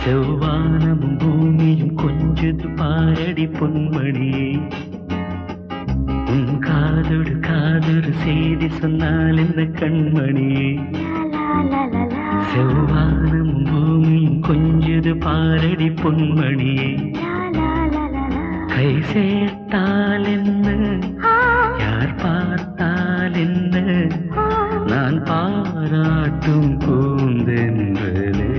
செவ்வானமும் பூமியும் கொஞ்சது பாரடி பொன்மணியே உன் காதோடு காதொரு செய்தி சொன்னால் என்ன கண்மணியே செவ்வானமும் பூமியும் கொஞ்சது பாரடி பொன்மணியே கை சேர்த்தால் என்ன யார் பார்த்தால் என்ன நான் பாராட்டும் பூந்தென்றலே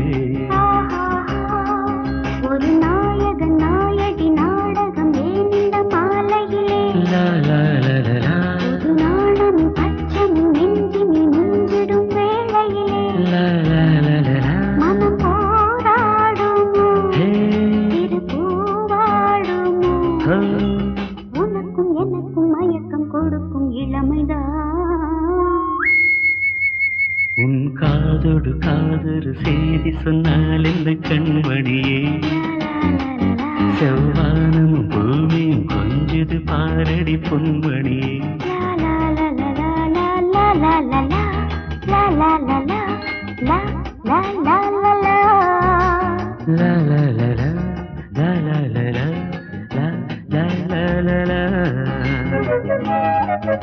ஒரு நாயகன் நாயகி நாடகம் ஏந்த மாலையிலே லா லா லா லா லா புது நாணமும் அச்சமும் நெஞ்சினில் நின்றிடும் வேளையிலே லா லா லா லா லா மனம் போராடுமோ ஹே திரு பூவாடுமோ ஹோ உனக்கும் எனக்கும் மயக்கம் கொடுக்கும் இளமைதான் உன் காதோடு காதொரு செய்தி சொன்னால் இந்த கண்மணியே செவ்வானமும் பூமியும் கொஞ்சது பாரடி பொன்மணியே லா லா லா லா லா லா லா லா லா லா லா லா லா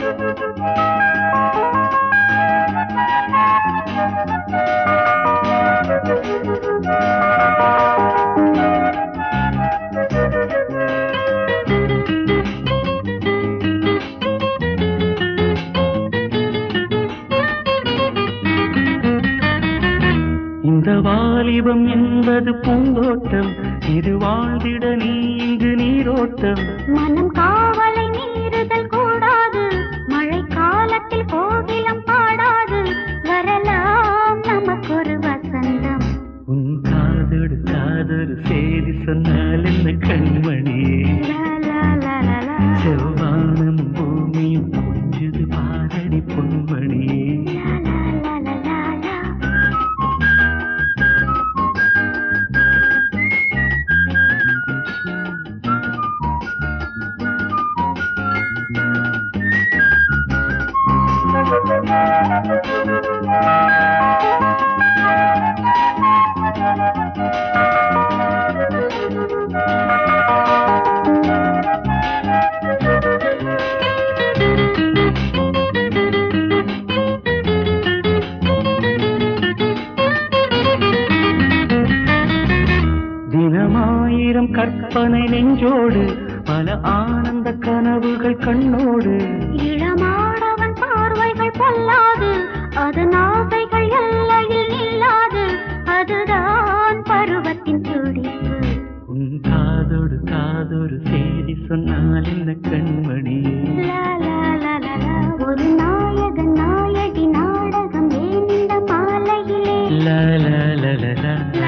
இந்த வாலிபம் என்பது பூந்தோட்டம் இது வாழ்ந்திட நீ இங்கு நீரோட்டம் மனம் காவலை மீறுதல் கூடாது மழை காலத்தில் கோகிலம் பாடாது வரலாம் நமக்கொரு வசந்தம் உன் காதோடு காதொரு செய்தி சொன்னால் என்ன கண்மணியே லா, லா, லா, லா, லா. செவ்வானம் பூமியும் கொஞ்சது பாரடி பொன்மணியே லா, லா, லா, லா, லா. தினமாயிரம் கற்பனை நெஞ்சோடு பல ஆனந்த கனவுகள் கண்ணோடு இளமாடவன் பார்வைகள் பொல்லாது அதன் ஆசைகள் எல்லையில் நில்லாது அதுதான் பருவத்தின் துடிப்பு உன் காதோடு காதொரு செய்தி சொன்னால் என்ன கண்மணியே லா, லா, லா, லா, லா. ஒரு நாயகன் நாயகி நாடகம் ஏந்த மாலையிலே லா லா லா லா லா லா,